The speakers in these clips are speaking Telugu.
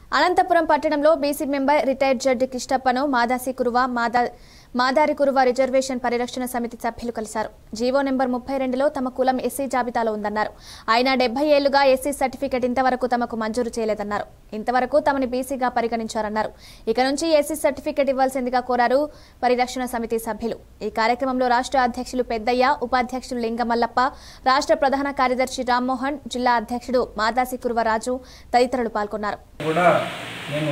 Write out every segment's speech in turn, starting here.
అనంతపురం పట్టణంలో బీసీ మెంబర్ రిటైర్డ్ జడ్జి కిష్టప్పను మాదాసి కురువ మాదా మాదారి కురువ రిజర్వేషన్ పరిరక్షణ సమితి సభ్యులు కలిశారు జీవో నెంబర్ ముప్పై రెండులో తమ కులం ఎస్సీ జాబితాలో ఉందన్నారు ఆయన డెబ్బై ఏళ్లుగా ఎస్సీ సర్టిఫికెట్ ఇంతవరకు తమకు మంజూరు చేయలేదన్నారు ఇంతవరకు తమని బీసీగా పరిగణించారన్నారు ఇక నుంచి ఎస్సీ సర్టిఫికెట్ ఇవ్వాల్సిందిగా కోరారు పరిరక్షణ సమితి సభ్యులు ఈ కార్యక్రమంలో రాష్ట్ర అధ్యక్షులు పెద్దయ్య ఉపాధ్యక్షులు లింగమల్లప్ప రాష్ట్ర ప్రధాన కార్యదర్శి రామ్మోహన్ జిల్లా అధ్యక్షుడు మాదాసి కురువరాజు తదితరులు పాల్గొన్నారు కూడా నేను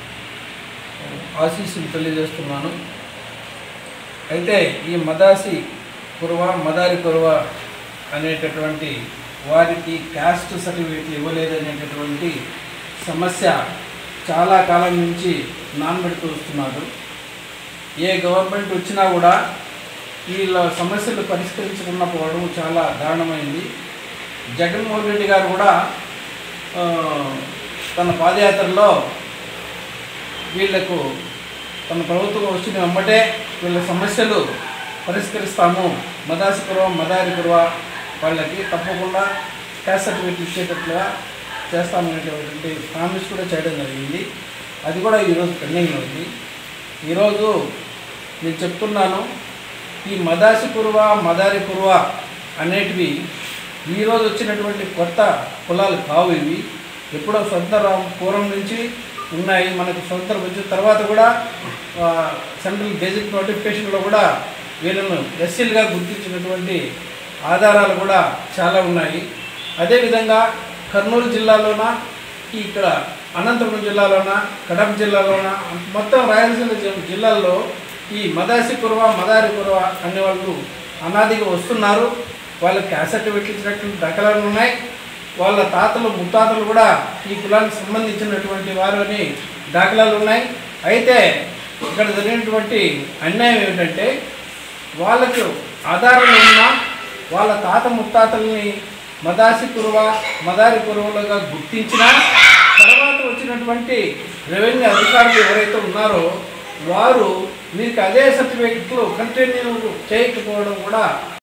ఆశీస్సులు తెలియజేస్తున్నాను అయితే ఈ మదాసి కురవ మదారి కురవ అనేటటువంటి వారికి క్యాస్ట్ సర్టిఫికేట్లు ఇవ్వలేదనేటటువంటి సమస్య చాలా కాలం నుంచి నానబెడుతూ వస్తున్నారు ఏ గవర్నమెంట్ వచ్చినా కూడా వీళ్ళ సమస్యలు పరిష్కరించకపోవడం చాలా దారుణమైంది జగన్మోహన్ రెడ్డి గారు కూడా ఆ, తన పాదయాత్రలో వీళ్లకు తన ప్రభుత్వం వచ్చిన వెంబటే వీళ్ళ సమస్యలు పరిష్కరిస్తాము మదాసి కురవ మదారి కురవ వాళ్ళకి తప్పకుండా క్యాస్ట్ సర్టిఫికేట్ ఇచ్చేటట్లుగా చేస్తామనేటువంటి ప్రామిస్ కూడా చేయడం జరిగింది అది కూడా ఈరోజు పెండింగ్లో ఉంది ఈరోజు నేను చెప్తున్నాను ఈ మదాసి కురువ మదారి కురువ అనేటివి ఈరోజు వచ్చినటువంటి కొత్త కులాలు కావు ఇవి ఎప్పుడో స్వతంత్రం పూర్వం నుంచి ఉన్నాయి మనకు స్వతంత్రం వచ్చిన తర్వాత కూడా ఆ, సెంట్రల్ గెజిట్ నోటిఫికేషన్లో కూడా వీళ్ళను ఎస్సీలుగా గుర్తించినటువంటి ఆధారాలు కూడా చాలా ఉన్నాయి అదేవిధంగా కర్నూలు జిల్లాలోన ఈ ఇక్కడ అనంతపురం జిల్లాలోన కడప జిల్లాలోన మొత్తం రాయలసీమ జి- జిల్లాల్లో ఈ మదాసి కురవ మదారి కురవ అనే వాళ్ళు అనాదిగా వస్తున్నారు వాళ్ళకి క్యాస్ట్ సర్టిఫికెట్లు ఇచ్చినటువంటి దాఖలాలు ఉన్నాయి వాళ్ళ తాతలు ముత్తాతలు కూడా ఈ కులానికి సంబంధించినటువంటి వారు అని దాఖలాలు ఉన్నాయి అయితే ఇక్కడ జరిగినటువంటి అన్యాయం ఏమిటంటే వాళ్ళకు ఆధారాలు ఉన్న వాళ్ళ తాత ముత్తాతల్ని మదాసి కురువ మదారి కురువులుగా గుర్తించిన తర్వాత వచ్చినటువంటి రెవెన్యూ అధికారులు ఎవరైతే ఉన్నారో వారు వీరికి అదే సర్టిఫికెట్లు కంటిన్యూ చేయకపోవడం కూడా